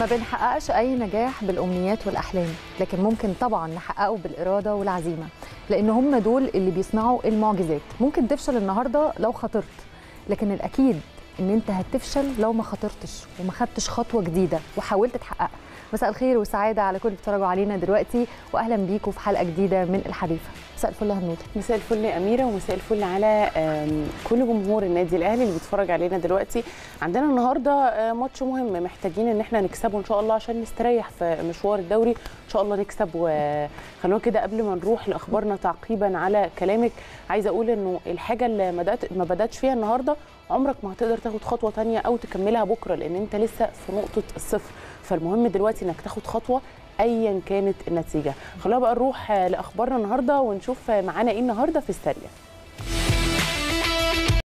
ما بنحققش أي نجاح بالأمنيات والأحلام لكن ممكن طبعا نحققه بالإرادة والعزيمة لأن هم دول اللي بيصنعوا المعجزات ممكن تفشل النهاردة لو خاطرت لكن الأكيد إن أنت هتفشل لو ما خاطرتش وما خدتش خطوة جديدة وحاولت تحققها مساء الخير والسعادة على كل اللي بيتفرجوا علينا دلوقتي وأهلا بيكم في حلقة جديدة من الحريفة مساء الفل يا هنوده مساء الفل يا اميره ومساء الفل على آم، كل جمهور النادي الاهلي اللي بيتفرج علينا دلوقتي عندنا النهارده آه، ماتش مهم محتاجين ان احنا نكسبه ان شاء الله عشان نستريح في مشوار الدوري ان شاء الله نكسب وخلونا كده قبل ما نروح لاخبارنا تعقيبا على كلامك عايزه اقول انه الحاجه اللي ما بدات ما بداتش فيها النهارده عمرك ما هتقدر تاخد خطوه تانية او تكملها بكره لان انت لسه في نقطه الصفر فالمهم دلوقتي انك تاخد خطوه ايا كانت النتيجه خلونا بقى نروح آه، لاخبارنا النهارده ونشوف آه، معانا ايه النهارده في السريع